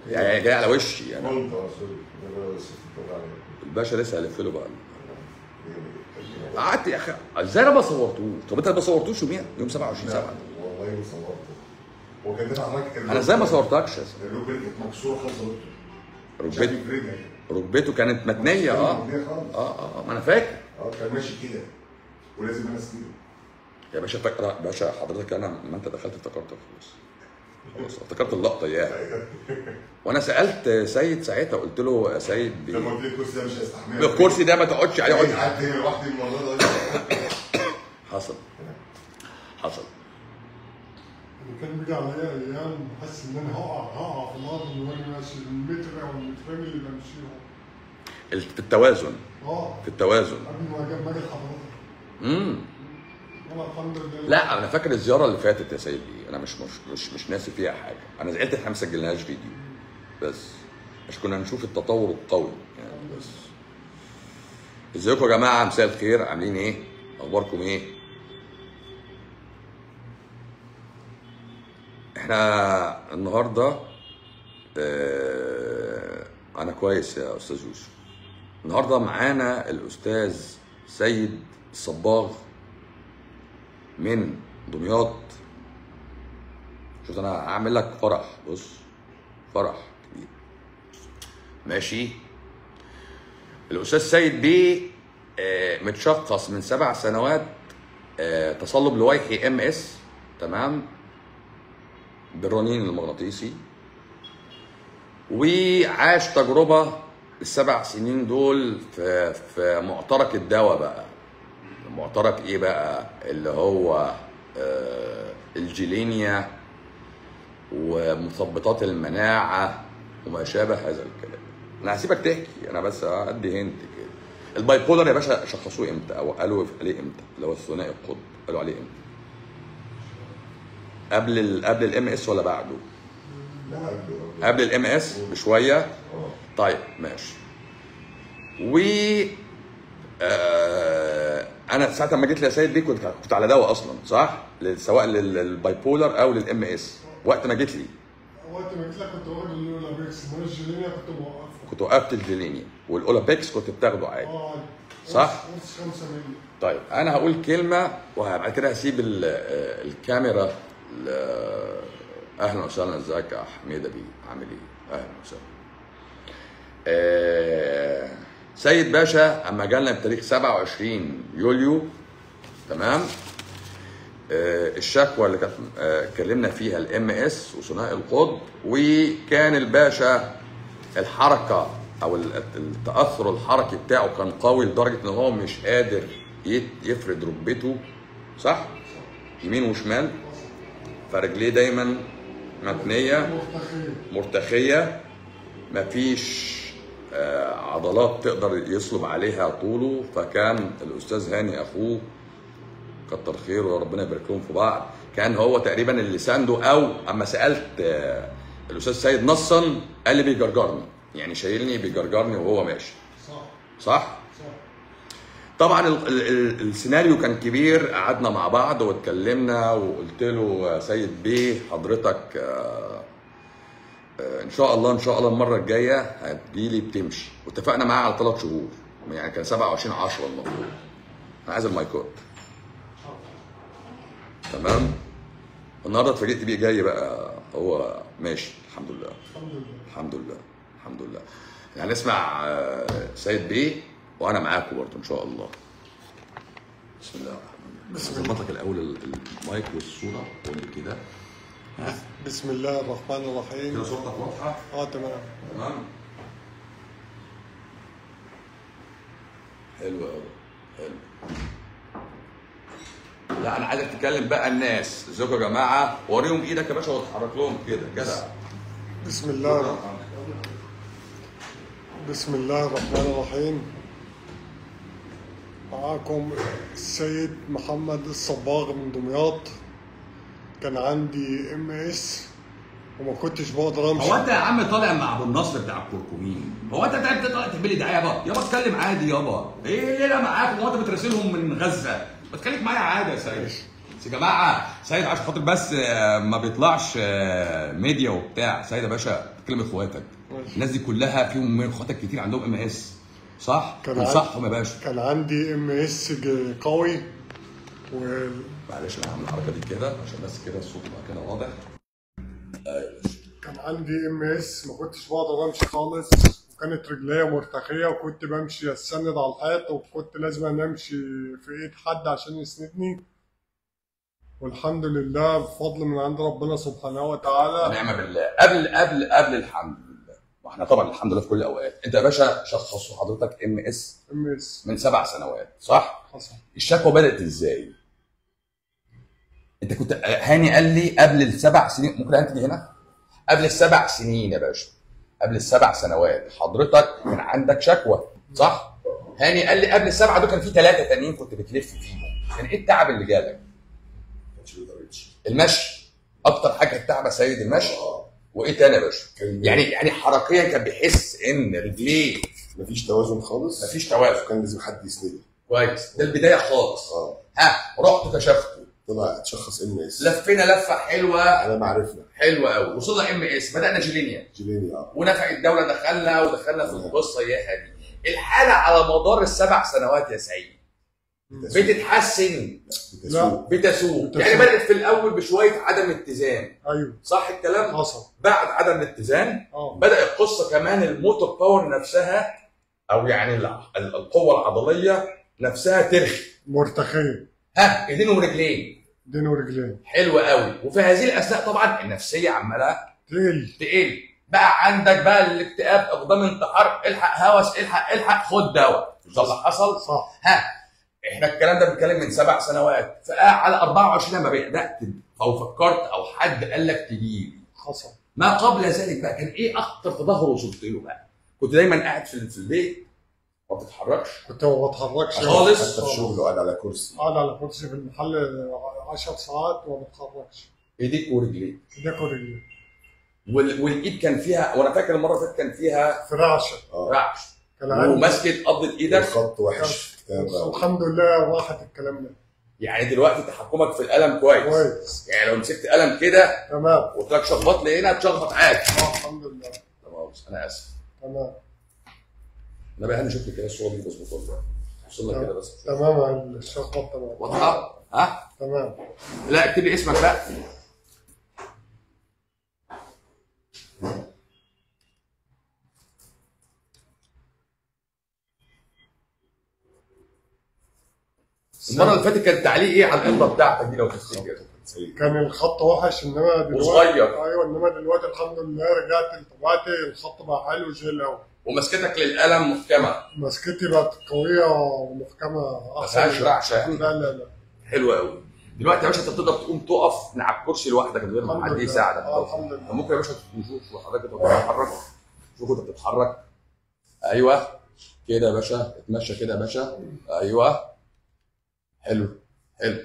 يعني جاي على وشي يعني كنت اه سوري انا بس كنت على الباشا لسه هلف له بقى قعدت يا اخي ازاي انا ما صورتوش طب انت ما صورتوش يوميها يوم 27 7 والله ما صورته هو كان دافع معاك انا ازاي ما صورتكش يا سيدي؟ الركبه كانت مكسوره خالص يا دكتور. مش ركبته عارف رجلك ركبته كانت متنيه اه متنية خالص. اه اه ما انا فاكر اه كان ماشي كده ولازم انا اسنده يا باشا فاكر باشا حضرتك انا ما انت دخلت افتكرت خلاص خلاص افتكرت اللقطه اياها وانا سالت سيد ساعتها قلت له يا سيد بي- لما قلت لي الكرسي ده مش هيستحمل الكرسي ده ما تقعدش عليه اقعد قعدت هنا لوحدي الموضوع ده حصل حصل اللي كان بيجي عليا ايام بحس ان انا هقع هقع في الارض وانا ماشي المتر او المترين اللي بمشيهم ال- في التوازن اه في التوازن قبل ما اجي ما اجي لحضرتك امم انا الحمد لله لا انا فاكر الزياره اللي فاتت يا سيد دي انا مش مش مش, مش ناسي فيها حاجه انا زعلت احنا ما سجلناهاش فيديو بس عشان كنا هنشوف التطور القوي يعني بس ازيكم يا جماعه مساء الخير عاملين ايه اخباركم ايه احنا النهارده آه انا كويس يا استاذ يوسف النهارده معانا الاستاذ سيد الصباغ من دمياط شوف انا هعمل لك فرح بص فرح كبير ماشي الاستاذ سيد بيه آه، متشخص من سبع سنوات آه، تصلب لويحي ام اس تمام بالرنين المغناطيسي وعاش تجربه السبع سنين دول في في معترك الدواء بقى معترك ايه بقى اللي هو آه، الجيلينيا ومثبطات المناعه وما شابه هذا الكلام انا هسيبك تحكي انا بس ادي هنت كده الباي بولر يا باشا شخصوه امتى او قالوا عليه امتى اللي هو الثنائي القطب قالوا عليه امتى قبل ال قبل الام اس ولا بعده لا قبله قبل الام اس بشويه اه طيب ماشي و آه انا ساعه ما جيت لي يا سيد دي كنت كنت على دواء اصلا صح؟ لل- سواء لل- للباي بولر او للام اس وقت ما جيت لي وقت ما جيت لك كنت واخد اللولا بيكس ما الجيلينيا كنت موقفه كنت وقفت الجيلينيا والاولابيكس كنت بتاخده عادي اه عادي. صح؟ قرص 5 مللي طيب انا هقول كلمه وبعد كده هسيب ال- آه، الكاميرا ل- اهلا وسهلا ازيك يا حميده بيه عامل ايه؟ اهلا وسهلا. آه، سيد باشا اما جالنا بتاريخ 27 يوليو تمام آه، الشكوى اللي كانت آه، اتكلمنا فيها الام اس وثنائي القطب وكان الباشا الحركه او ال- التاثر الحركي بتاعه كان قوي لدرجه ان هو مش قادر يت- يفرد ركبته صح؟ يمين وشمال فرجليه دايما متنيه مرتخيه مرتخيه مفيش آه، عضلات تقدر يصلب عليها طوله فكان الاستاذ هاني اخوه كتر خيره وربنا يبارك لهم في بعض كان هو تقريبا اللي سانده او اما سالت آه، الاستاذ سيد نصا قال لي بيجرجرني يعني شايلني بيجرجرني وهو ماشي صح صح؟ صح طبعا ال ال ال السيناريو كان كبير قعدنا مع بعض واتكلمنا وقلت له يا سيد بيه حضرتك آه، آه، ان شاء الله ان شاء الله المره الجايه هتجيلي بتمشي واتفقنا معاه على ثلاث شهور يعني كان 27 10 المفروض انا عايز المايكات تمام النهارده اتفاجئت بيه جاي بقى هو ماشي الحمد لله الحمد لله الحمد لله الحمد لله يعني نسمع آه، سيد بيه وانا معاكم برضه ان شاء الله بسم الله الرحمن الرحيم بسم اظبط لك الاول ال- المايك والصوره قول لي كده بسم الله الرحمن الرحيم كده صورتك واضحه اه تمام تمام حلو قوي حلو لا انا عايزك تكلم بقى الناس ازيكم يا جماعه وريهم ايدك يا باشا واتحرك لهم كده جدع بسم الله بسم الله الرحمن الرحيم معاكم السيد محمد الصباغ من دمياط كان عندي ام اس وما كنتش بقدر امشي هو انت يا عم طالع مع ابو النصر بتاع الكركمين هو انت انت طالع تعمل لي دعايه يابا يابا اتكلم عادي يابا ايه الليله معاك هو انت بتراسلهم من غزه ما تتكلم معايا عادي يا سيد يا جماعه سيد عشان خاطر بس آه، ما بيطلعش آه، ميديا وبتاع سيد يا باشا تكلم اخواتك ماشي. الناس دي كلها فيهم من اخواتك كتير عندهم ام اس صح؟ كان عندي- تنصحهم يا باشا كان عندي ام اس قوي و معلش انا هعمل الحركه دي كده عشان بس كده الصوت يبقى كده واضح ايوه يا باشا كان عندي ام اس ما كنتش بقدر امشي خالص وكانت رجليا مرتخيه وكنت بمشي استند على الحيط وكنت لازم امشي في ايد حد عشان يسندني والحمد لله بفضل من عند ربنا سبحانه وتعالى ونعم بالله قبل قبل قبل الحمد لله واحنا طبعا الحمد لله في كل الاوقات انت يا باشا شخصوا حضرتك ام اس ام اس من سبع سنوات صح؟ حصل الشكوى بدات ازاي؟ انت كنت هاني قال لي قبل السبع سنين ممكن انت هنا؟ قبل السبع سنين يا باشا قبل السبع سنوات حضرتك كان عندك شكوى صح؟ هاني قال لي قبل السبعه دول كان في ثلاثه تانيين كنت بتلف فيهم كان ايه التعب اللي جالك؟ ما كانش بيقدر يمشي المشي اكتر حاجه التعب يا سيد المشي اه وايه تاني يا باشا؟ كان يعني يعني حركيا كان بيحس ان رجليه مفيش توازن خالص مفيش توازن كان لازم حد يسنده كويس ده البدايه خالص اه ها رحت كشفته طلع اتشخص ام اس لفينا لفه حلوه على ما عرفنا حلوه قوي وصلنا ام اس بدانا جيلينيا جيليني اه ونفع الدوله دخلنا ودخلنا في القصه اياها دي الحاله على مدار السبع سنوات يا سعيد بتتحسن بتسوق بتسوق بتسوق. يعني بدات في الاول بشويه عدم اتزان ايوه صح الكلام حصل بعد عدم الاتزان اه بدا القصه كمان الموتور باور نفسها او يعني الع- ال- القوه العضليه نفسها ترخي مرتخيه ها ايدين ورجلين دين ورجلين حلوه قوي وفي هذه الاثناء طبعا النفسيه عماله تقل تقل بقى عندك بقى الاكتئاب اقدام انتحار الحق هوس الحق الحق خد دواء مش ده اللي حصل صح ها احنا الكلام ده بنتكلم من سبع سنوات فعلى 24 لما بدات او فكرت او حد قال لك تجيلي حصل ما قبل ذلك بقى كان ايه اكتر تدهور وصلت له بقى كنت دايما قاعد في في البيت ما بتتحركش كنت ما بتحركش خالص؟ حتى في شغله قاعد على كرسي قاعد على كرسي في المحل 10 ساعات وما بتحركش ايديك ورجليك ايديك ورجليك وال... والايد كان فيها وانا فاكر المره اللي فاتت كان فيها في رعشه اه رعش كان عندي ومسكت قبضه ايدك الخط وحش كتابه الحمد لله راحت الكلام ده يعني دلوقتي تحكمك في القلم كويس كويس يعني لو مسكت قلم كده تمام وقلت لك شخبط لي هنا تشخبط عادي اه الحمد لله تمام انا اسف تمام انا بقى شفت كده الصوره دي مظبوطه ولا لا؟ وصلنا كده بس تمام الشخبط تمام واضحه ها تمام لا اكتب لي اسمك بقى المره اللي فاتت كان تعليق ايه على الامضه بتاعتك دي لو تفتكر سيء. كان الخط وحش انما دلوقتي وصغير. ايوه انما دلوقتي الحمد لله رجعت لطبيعتي الخط بقى حلو زي الاول ومسكتك للقلم محكمه مسكتي بقت قويه ومحكمه ما فيهاش رعشه يعني لا لا لا حلوه قوي دلوقتي يا باشا انت تقدر تقوم تقف من على الكرسي لوحدك من غير ما الحمد حد لله. يساعدك اه الحمد لله ممكن يا باشا نشوف حضرتك انت بتتحرك شوف انت بتتحرك ايوه كده يا باشا اتمشى كده يا باشا ايوه حلو حلو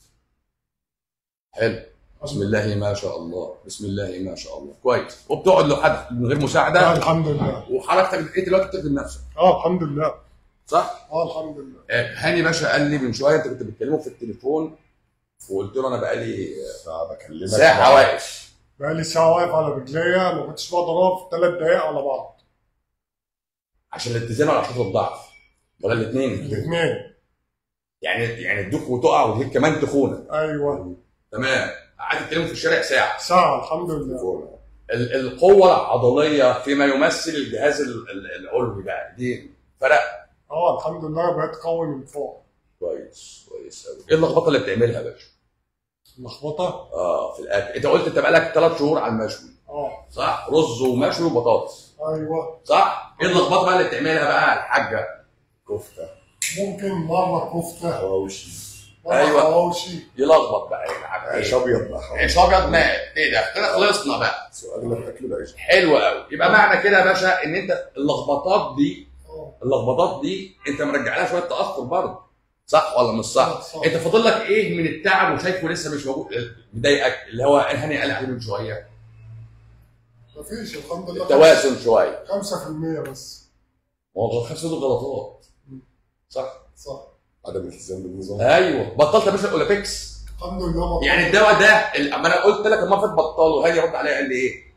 حلو بسم الله ما شاء الله بسم الله ما شاء الله كويس وبتقعد لوحدك من غير اه مساعده الحمد لله وحركتك ايه دلوقتي بتخدم نفسك اه الحمد لله صح؟ اه الحمد لله آه، هاني باشا قال لي من شويه انت كنت بتكلمه في التليفون وقلت له انا بقالي ساعة بكلمك ساعه واقف بقالي ساعه واقف على رجليا ما كنتش بقدر اقف ثلاث دقايق على بعض عشان الاتزان ولا عشان الضعف ولا الاثنين الاثنين يعني يعني تدوخ وتقع وهيك كمان تخونه ايوه تمام قعدت تتكلموا في الشارع ساعه ساعه الحمد لله تليفون. ال- القوه العضليه فيما يمثل الجهاز ال- ال- العلوي بقى دي فرق اه الحمد لله بقيت قوي من فوق كويس كويس قوي ايه اللخبطه اللي بتعملها يا باشا؟ لخبطه اه في الاكل انت قلت انت بقالك ثلاث شهور على المشوي اه صح؟ رز ومشوي وبطاطس ايوه صح؟ ايه اللخبطه بقى اللي بتعملها بقى الحاجه؟ كفتة ممكن مره كفته حواوشي مره أيوة. حواوشي يلخبط بقى يا حاج عيش ابيض بقى حواوشي. عيش ابيض مات ايه ده؟ كده خلصنا بقى اغلب اكله ده عيش حلو قوي يبقى معنى كده يا باشا ان انت اللخبطات دي اه اللخبطات دي انت مرجع لها شويه تاثر برضه صح ولا مش صح؟ صح. انت فاضل لك ايه من التعب وشايفه لسه مش موجود مضايقك اللي هو هاني قال عليه من شويه مفيش الحمد لله التوازن شويه 5% بس هو الخمسه دول غلطات صح؟ صح عدم الالتزام بالنظام ايوه بطلت يا باشا الاولمبيكس الحمد لله بطلت. يعني الدواء ده ال- اما انا قلت لك المره اللي فاتت بطله هاني رد عليا قال لي ايه؟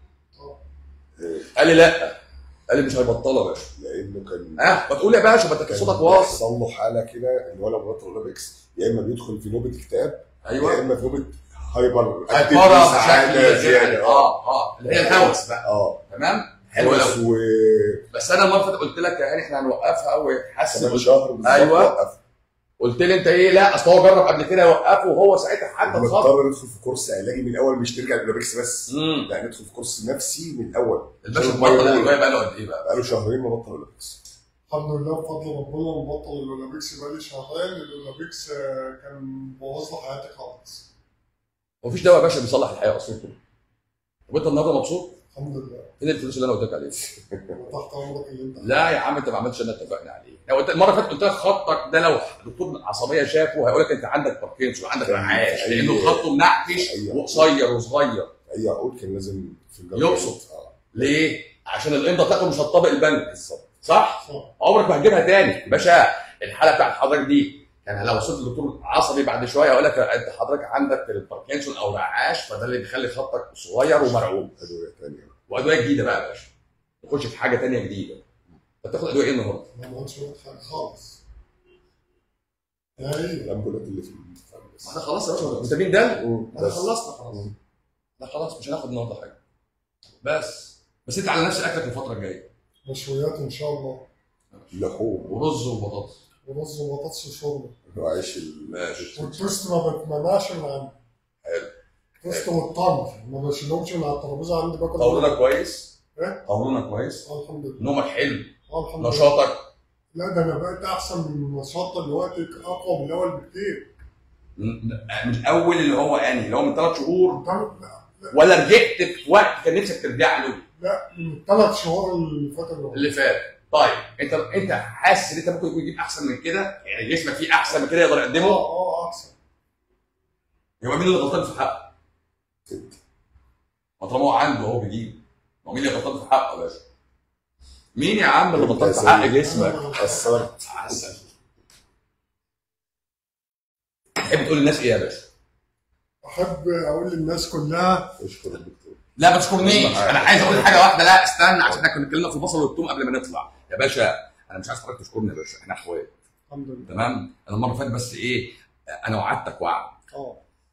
قال لي لا قال لي مش هيبطله يا باشا لانه كان ها ما تقول يا باشا ما انت كان صوتك واصل بيحصل له حاله كده ان هو لو بطل اولمبيكس يا اما بيدخل في نوبه اكتئاب يا ايوه اما في نوبه هايبر هيبقى سعاده بشكل زياده زياده اه اه اللي هي الهوس بقى اه تمام حلو بس قوي و بس انا المره اللي فاتت قلت لك يا هاني احنا هنوقفها وحاسس كمان شهر بالظبط أيوة. وقف. قلت لي انت ايه لا اصل هو جرب قبل كده يوقفه وهو ساعتها حتى اتخض نضطر ندخل في كورس علاجي من الاول مش ترجع الاولمبيكس بس امم لا ندخل في كورس نفسي من الاول الباشا عشان بطل ما الادويه يقول- بقى له قد ايه بقى؟ بقاله شهرين ما بطل اولمبيكس الحمد لله بفضل ربنا مبطل الاولمبيكس بقالي شهرين الاولمبيكس آه، كان بوظ لي حياتي خالص مفيش دواء يا باشا بيصلح الحياه اصلا طب انت النهارده مبسوط؟ الحمد لله فين الفلوس اللي انا قلت لك عليها؟ أنا تحت امرك اللي انت لا يا عم انت ما عملتش اللي اتفقنا عليه لو قلت المره اللي فاتت قلت لك خطك ده لو دكتور العصبيه شافه هيقول لك انت عندك باركنسون عندك رعاش أي- لانه خطه منعكش أي- وقصير وصغير اي عقود كان لازم في الجو يبسط. اه ليه؟ عشان الامضه بتاعته مش هتطبق البنك بالظبط صح؟ صح عمرك ما هتجيبها تاني باشا الحاله بتاعت حضرتك دي كان لو وصلت لدكتور عصبي بعد شويه يقول لك انت حضرتك عندك الباركنسون او رعاش فده اللي بيخلي خطك صغير ومرعوب ادويه ثانيه وادويه جديده بقى يا باشا نخش في حاجه تانيه جديده انت بتاخد ادويه ايه النهارده؟ انا ما قلتش واخد حاجه خالص يا ايه الامبولات اللي في ما احنا خلاص يا باشا فيتامين ده احنا بس خلصنا خلاص لا خلاص مش هناخد النهارده حاجه بس بس انت على نفس اكلك الفتره الجايه مشويات ان شاء الله لحوم ورز وبطاطس ورز وبطاطس وشوربه وعيش ال- ماشي والتوست ما بتمنعش من عندي حلو. التوست والتمر ما بشيلهمش من على الترابيزه عندي باكل قولونك كويس ايه؟ قولونك كويس آه، الحمد لله نومك حلو آه، الحمد لله نشاطك لا ده انا بقيت احسن من النشاط دلوقتي اقوى من الاول بكتير من من الاول اللي هو انهي اللي هو من ثلاث شهور ده- لا ولا رجعت في وقت كان نفسك ترجع له لا من الثلاث شهور اللي فاتوا دول. اللي فات طيب انت انت حاسس ان انت ممكن يكون يجيب احسن من كده يعني جسمك فيه احسن من كده يقدر اه يقدمه اه احسن يبقى مين اللي غلطان في حقه؟ ست. ما طالما هو عنده هو بيجيب ما مين اللي غلطان في حقه يا باشا؟ مين يا عم اللي انت غلطان في يا حق سيدي. جسمك؟ اثرت عسل تحب تقول للناس ايه يا باشا؟ احب اقول للناس كلها اشكر الدكتور لا ما تشكرنيش انا عايز اقول حاجه واحده لا استنى عشان احنا كنا اتكلمنا في البصل والثوم قبل ما نطلع يا باشا انا مش عايز حضرتك تشكرني يا باشا احنا اخوات الحمد لله تمام انا المره اللي فاتت بس ايه انا وعدتك وعد اه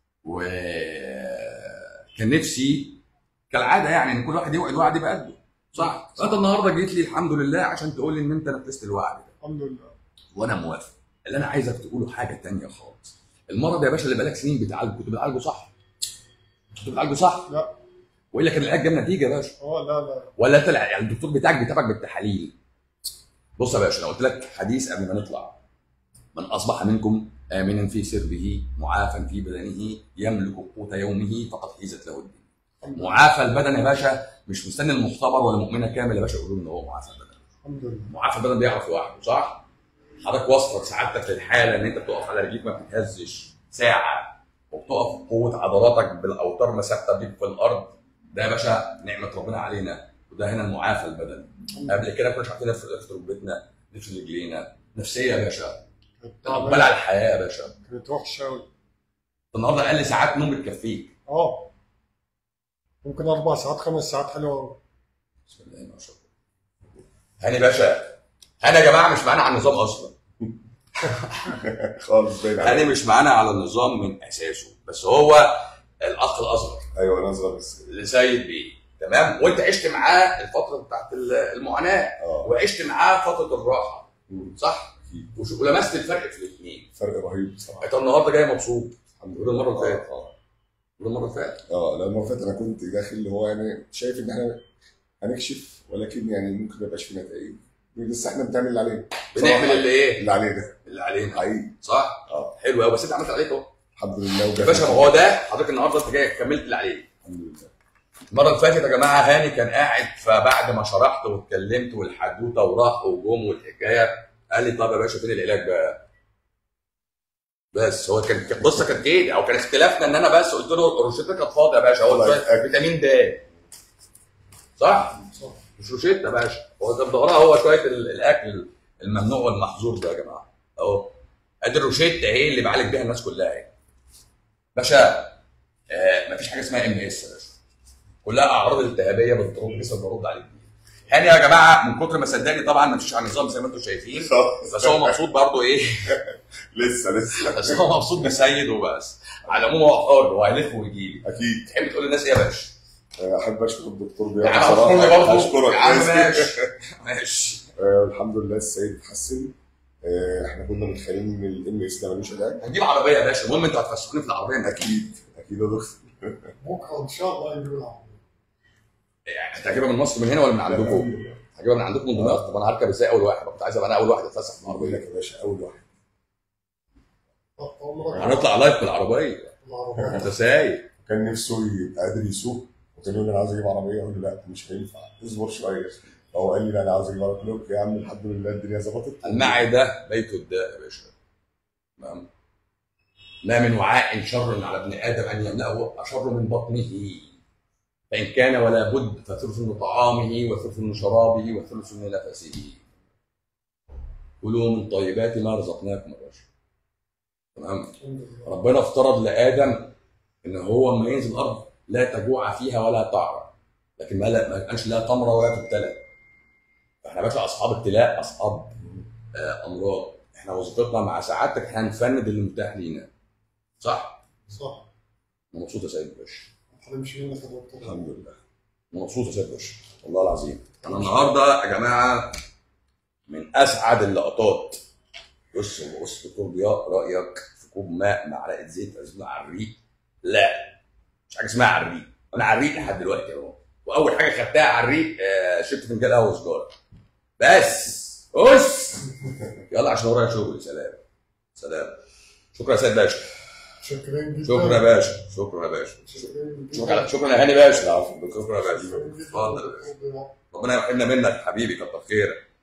وكان نفسي كالعاده يعني ان كل واحد يوعد وعد يبقى قده صح فانت النهارده جيت لي الحمد لله عشان تقول لي ان انت نفذت الوعد ده الحمد لله وانا موافق اللي انا عايزك تقوله حاجه تانية خالص المرض يا باشا اللي بقالك سنين بتعالجه كنت بتعالجه صح كنت بتعالجه صح لا والا كان العلاج جاب نتيجه يا باشا اه لا لا ولا انت الع- يعني الدكتور بتاعك بيتابعك بالتحاليل بص يا باشا انا قلت لك حديث قبل ما نطلع من اصبح منكم امنا في سربه معافا في بدنه يملك قوت يومه فقد حيزت له الدنيا الحمد لله معافى البدن يا باشا مش مستني المختبر ولا مؤمنه كامل يا باشا يقولوا ان هو معافى البدن الحمد لله معافى البدن بيعرف لوحده صح؟ حضرتك وصلك سعادتك للحاله ان انت بتقف على رجليك ما بتتهزش ساعه وبتقف قوه عضلاتك بالاوتار ما ثابته بيك في الارض ده يا باشا نعمه ربنا علينا وده هنا المعافى البدن قبل كده ما كناش عارفين نفرد في ركبتنا نفرد رجلينا نفسيه يا باشا كانت اقبال تعبانة. على الحياه يا باشا كانت وحشه قوي النهارده اقل ساعات نوم بتكفيك اه ممكن اربع ساعات خمس ساعات حلوه قوي بسم الله ما شاء الله هاني باشا هاني يا جماعه مش معانا على النظام اصلا خالص باين هاني عليك مش معانا على النظام من اساسه بس هو الاخ الاصغر ايوه انا اصغر بس لسيد بيه تمام وانت عشت معاه الفتره بتاعت المعاناه اه وعشت معاه فتره الراحه مم. صح أكيد. وش- ولمست الفرق في الاثنين فرق رهيب بصراحه انت النهارده جاي مبسوط الحمد وده المرة اللي فاتت. اه وده المره اللي فاتت اه لا المره اللي فاتت انا كنت داخل اللي هو يعني شايف ان احنا هنكشف ولكن يعني ممكن ما يبقاش في نتائج لسه احنا بنعمل اللي علينا بنعمل اللي ايه اللي علينا اللي علينا حقيقي صح اه حلو قوي بس انت عملت عليك اهو الحمد لله يا وجاب باشا ما هو ده حضرتك النهارده انت جاي كملت اللي عليك الحمد لله المره اللي فاتت يا جماعه هاني كان قاعد فبعد ما شرحت واتكلمت والحدوته وراح وجوم والحكايه قال لي طب يا باشا فين العلاج بقى؟ بس هو كان كان- بص كان كده او كان اختلافنا ان انا بس قلت له روشتتك كانت فاضيه يا باشا هو والله شوية يتأكد. فيتامين د صح؟ صح مش روشته يا باشا هو كان ظهرها هو شويه ال- الاكل الممنوع والمحظور ده يا جماعه اهو ادي الروشته اهي اللي بعالج بيها الناس كلها اهي باشا آه مفيش حاجه اسمها ام اس يا باشا كلها اعراض التهابيه بتضرب جسم برد عليك بيها يعني يا جماعه من كتر ما صدقني طبعا مفيش على النظام زي ما انتم شايفين بس هو مبسوط برضه ايه لسه لسه بس هو مبسوط بسيد وبس على العموم هو حر هو هيلف ويجي لي اكيد تحب تقول للناس ايه يا باشا؟ احب اشكر الدكتور يا ضياء عم اشكرني بصراحه برضه اشكرك يا عم بس. ماشي ماشي آه، الحمد لله السيد اتحسن آه، احنا كنا متخيلين ان الام اس ده ملوش علاج هنجيب عربيه يا باشا المهم انتوا هتفسحوني في العربيه اكيد اكيد اكيد يا دكتور بكره ان شاء الله يجيب العربيه يعني هتجيبها من مصر من هنا ولا من عندكم؟ هجيبها من عندكم من دمياط طب انا هركب ازاي اول واحد؟ كنت عايز ابقى انا اول واحد اتفسح في بقول العربيه لك يا باشا اول واحد تحت امرك هنطلع لايف بالعربيه العربيه انت سايق كان نفسه يبقى قادر يسوق وكان يقول لي انا عايز اجيب عربيه اقول له لا مش هينفع اصبر شويه فهو قال لي لا انا عايز اجيب عربيه قلت له يا عم الحمد لله الدنيا ظبطت المعده بيت الداء يا باشا تمام ما من وعاء شر على ابن ادم ان يملاه اشر من بطنه فان كان ولا بد فثلث من طعامه وثلث من شرابه وثلث من نفسه كلوا من طيبات ما رزقناكم يا باشا تمام الحمد لله ربنا افترض لادم ان هو لما ينزل الارض لا تجوع فيها ولا تعرى لكن ما لا ما قالش لا تمرى ولا تبتلى فاحنا باشا اصحاب ابتلاء اصحاب آه امراض احنا وظيفتنا مع سعادتك احنا هنفند اللي متاح لينا صح؟ صح انا مبسوط يا سيد باشا ما تحرمش منك يا دكتور الحمد لله انا مبسوط يا سيد باشا والله العظيم انا النهارده يا جماعه من اسعد اللقطات بص بص دكتور ضياء رايك في كوب ماء معلقه زيت عزمنا على الريق لا مش حاجه اسمها على الريق انا على الريق لحد دلوقتي اهو واول حاجه خدتها على الريق آه شربت فنجان قهوه وسجاره بس بص يلا عشان ورايا شغل سلام سلام شكرا يا سيد باشا شكرا جدا شكرا يا باشا شكرا يا باشا شكرا جدا شكرا شكرا يا هاني باشا العفو دكتور شكرا يا باشا شكرا جدا اتفضل يا باشا دكتور ضياء. ربنا يرحمنا منك حبيبي كتر خيرك